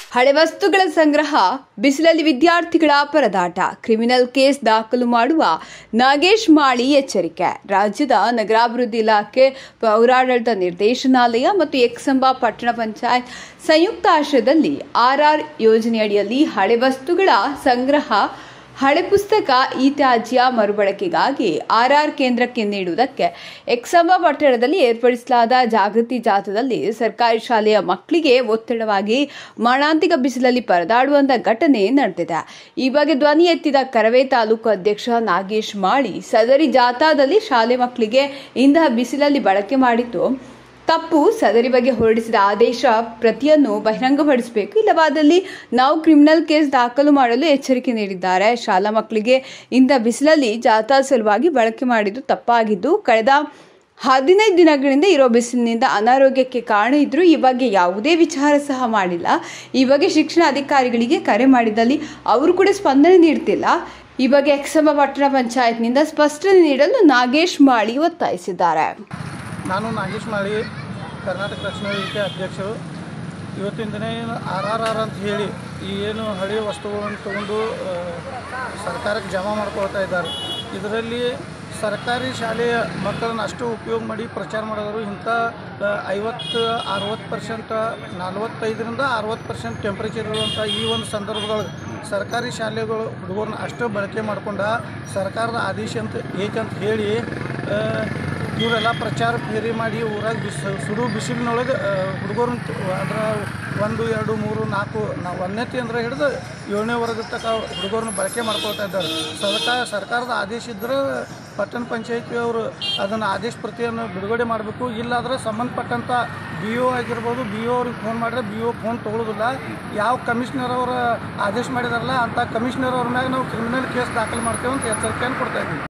ಹಳೆ ವಸ್ತುಗಳ ಸಂಗ್ರಹ ಬಿಸಿಲಲ್ಲಿ ವಿದ್ಯಾರ್ಥಿಗಳ ಪರದಾಟ ಕ್ರಿಮಿನಲ್ ಕೇಸ್ ದಾಖಲು ಮಾಡುವ ನಾಗೇಶ್ ಮಾಳಿ ಎಚ್ಚರಿಕೆ ರಾಜ್ಯದ ನಗರಾಭಿವೃದ್ಧಿ ಇಲಾಖೆ ಪೌರಾಡಳಿತ ನಿರ್ದೇಶನಾಲಯ ಮತ್ತು ಎಕ್ಸಂಬ ಪಟ್ಟಣ ಪಂಚಾಯತ್ ಸಂಯುಕ್ತ ಆಶ್ರಯದಲ್ಲಿ ಆರ್ಆರ್ ಯೋಜನೆಯಡಿಯಲ್ಲಿ ಹಳೆ ವಸ್ತುಗಳ ಸಂಗ್ರಹ ಹಳೆ ಪುಸ್ತಕ ಈ ತ್ಯಾಜ್ಯ ಮರುಬಳಕೆಗಾಗಿ ಆರ್ಆರ್ ಕೇಂದ್ರಕ್ಕೆ ನೀಡುವುದಕ್ಕೆ ಎಕ್ಸಂಬ ಪಟ್ಟಣದಲ್ಲಿ ಏರ್ಪಡಿಸಲಾದ ಜಾಗೃತಿ ಜಾಥಾದಲ್ಲಿ ಸರ್ಕಾರಿ ಶಾಲೆಯ ಮಕ್ಕಳಿಗೆ ಒತ್ತಡವಾಗಿ ಮಾರಣಾಂತಿಕ ಬಿಸಿಲಲ್ಲಿ ಪರದಾಡುವಂತ ಘಟನೆ ನಡೆದಿದೆ ಈ ಬಗ್ಗೆ ಧ್ವನಿ ಎತ್ತಿದ ಕರವೇ ತಾಲೂಕು ಅಧ್ಯಕ್ಷ ನಾಗೇಶ್ ಮಾಳಿ ಸದರಿ ಜಾಥಾದಲ್ಲಿ ಶಾಲೆ ಮಕ್ಕಳಿಗೆ ಇಂತಹ ಬಿಸಿಲಲ್ಲಿ ಬಳಕೆ ಮಾಡಿದ್ದು ತಪ್ಪು ಸದರಿ ಬಗ್ಗೆ ಹೊರಡಿಸಿದ ಆದೇಶ ಪ್ರತಿಯನ್ನು ಬಹಿರಂಗಪಡಿಸಬೇಕು ಇಲ್ಲವಾದಲ್ಲಿ ನಾವು ಕ್ರಿಮಿನಲ್ ಕೇಸ್ ದಾಖಲು ಮಾಡಲು ಎಚ್ಚರಿಕೆ ನೀಡಿದ್ದಾರೆ ಶಾಲಾ ಮಕ್ಕಳಿಗೆ ಇಂಥ ಬಿಸಿಲಲ್ಲಿ ಜಾಥಾ ಸಲುವಾಗಿ ಬಳಕೆ ಮಾಡಿದ್ದು ತಪ್ಪಾಗಿದ್ದು ಕಳೆದ ಹದಿನೈದು ದಿನಗಳಿಂದ ಇರೋ ಬಿಸಿಲಿನಿಂದ ಅನಾರೋಗ್ಯಕ್ಕೆ ಕಾರಣ ಇದ್ರೂ ಈ ಬಗ್ಗೆ ಯಾವುದೇ ವಿಚಾರ ಸಹ ಮಾಡಿಲ್ಲ ಈ ಬಗ್ಗೆ ಶಿಕ್ಷಣ ಅಧಿಕಾರಿಗಳಿಗೆ ಕರೆ ಮಾಡಿದಲ್ಲಿ ಅವರು ಕೂಡ ಸ್ಪಂದನೆ ನೀಡ್ತಿಲ್ಲ ಈ ಬಗ್ಗೆ ಎಕ್ಸಮ ಪಟ್ಟಣ ಪಂಚಾಯತ್ನಿಂದ ಸ್ಪಷ್ಟನೆ ನೀಡಲು ನಾಗೇಶ್ ಮಾಳಿ ಒತ್ತಾಯಿಸಿದ್ದಾರೆ ನಾನು ನಾಗೇಶ್ ಮಾಳಿ ಕರ್ನಾಟಕ ರಕ್ಷಣಾ ವೇದಿಕೆ ಅಧ್ಯಕ್ಷರು ಇವತ್ತಿನ ದಿನ ಏನು ಆರ್ ಆರ್ ಆರ್ ಅಂತ ಹೇಳಿ ಈ ಏನು ಹಳೆಯ ವಸ್ತುಗಳನ್ನು ತಗೊಂಡು ಆ, ಸರ್ಕಾರಕ್ಕೆ ಜಮಾ ಮಾಡ್ಕೊಳ್ತಾ ಇದ್ದಾರೆ ಇದರಲ್ಲಿ ಸರ್ಕಾರಿ ಶಾಲೆಯ ಮಕ್ಕಳನ್ನು ಅಷ್ಟು ಉಪಯೋಗ ಮಾಡಿ ಪ್ರಚಾರ ಮಾಡಿದ್ರು ಇಂಥ ಆ, ಐವತ್ತು ಅರವತ್ತು ಪರ್ಸೆಂಟ್ ನಲ್ವತ್ತೈದರಿಂದ ಅರವತ್ತು ಪರ್ಸೆಂಟ್ ಟೆಂಪ್ರೇಚರ್ ಇರುವಂಥ ಈ ಒಂದು ಸಂದರ್ಭದೊಳಗೆ ಸರ್ಕಾರಿ ಶಾಲೆಗಳು ಹುಡುಗರನ್ನ ಅಷ್ಟು ಬಳಕೆ ಮಾಡ್ಕೊಂಡ ಸರ್ಕಾರದ ಆದೇಶ ಅಂತ ಏಕಂತ ಹೇಳಿ ಆ, ಇವರೆಲ್ಲ ಪ್ರಚಾರ ಫೇರಿ ಮಾಡಿ ಊರಾಗ ಬಿಸ್ ಸುಡು ಬಿಸಿಲಿನೊಳಗೆ ಹುಡುಗರನ್ನ ಅಂದ್ರೆ ಒಂದು ಎರಡು ಮೂರು ನಾಲ್ಕು ನಾವು ಒಂದನೇತಿ ಅಂದ್ರೆ ಹಿಡಿದು ಏಳನೇ ವರ್ಗದ ತನಕ ಹುಡುಗರನ್ನ ಬಳಕೆ ಮಾಡ್ಕೊಳ್ತಾ ಇದ್ದಾರೆ ಸರ್ಕಾರ ಸರ್ಕಾರದ ಆದೇಶ ಇದ್ದರೆ ಪಟ್ಟಣ ಪಂಚಾಯತಿ ಅವರು ಅದನ್ನು ಆದೇಶ ಪ್ರತಿಯನ್ನು ಬಿಡುಗಡೆ ಮಾಡಬೇಕು ಇಲ್ಲಾಂದ್ರೆ ಸಂಬಂಧಪಟ್ಟಂಥ ಬಿ ಒ ಆಗಿರ್ಬೋದು ಬಿ ಒ ಅವ್ರಿಗೆ ಫೋನ್ ಮಾಡಿದ್ರೆ ಬಿ ಒ ಫೋನ್ ತೊಗೊಳ್ಳೋದಿಲ್ಲ ಯಾವ ಕಮಿಷನರ್ ಅವರ ಆದೇಶ ಮಾಡಿದಾರಲ್ಲ ಅಂಥ ಕಮಿಷನರ್ ಅವ್ರ ಮ್ಯಾಗ ನಾವು ಕ್ರಿಮಿನಲ್ ಕೇಸ್ ದಾಖಲು ಮಾಡ್ತೇವೆ ಅಂತ ಎಚ್ಚರಿಕೆಯನ್ನು ಕೊಡ್ತಾ ಇದ್ದೀವಿ